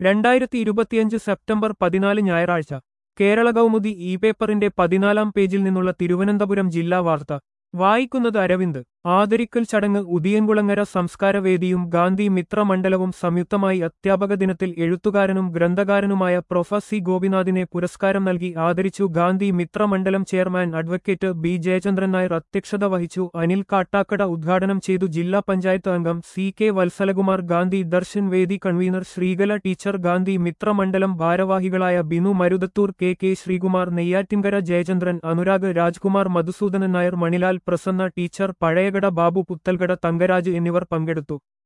രണ്ടായിരത്തി ഇരുപത്തിയഞ്ച് സെപ്റ്റംബർ പതിനാല് ഞായറാഴ്ച കേരള കൗമുദി ഇ പേപ്പറിന്റെ പതിനാലാം പേജിൽ നിന്നുള്ള തിരുവനന്തപുരം ജില്ലാ വാർത്ത വായിക്കുന്നത് അരവിന്ദ് ആദരിക്കൽ ചടങ്ങ് ഉദിയൻകുളങ്ങര സംസ്കാരവേദിയും ഗാന്ധി മിത്ര മണ്ഡലവും സംയുക്തമായി അധ്യാപക ദിനത്തിൽ എഴുത്തുകാരനും ഗ്രന്ഥകാരനുമായ പ്രൊഫ സി ഗോപിനാഥിനെ പുരസ്കാരം നൽകി ആദരിച്ചു ഗാന്ധി മിത്ര മണ്ഡലം chairman advocate B Jayachandran Nair അധ്യക്ഷത വഹിച്ചു അനിൽ കാട്ടാക്കട ഉദ്ഘാടനം ചെയ്തു ജില്ലാ പഞ്ചായത്ത് അംഗം സി കെ വത്സലകുമാർ ഗാന്ധി ദർശൻ വേദി കൺവീനർ ശ്രീകല ടീച്ചർ ഗാന്ധി മിത്ര മണ്ഡലം ഭാരവാഹികളായ Binu Maruthathur K K Sreekumar Neyyattinkara Jayachandran Anurag Rajkumar Madhusoodanan Nair Manilal Prasanna teacher Pazhayakada Babu Puthalkada Thankaraj എന്നിവർ പങ്കെടുത്തു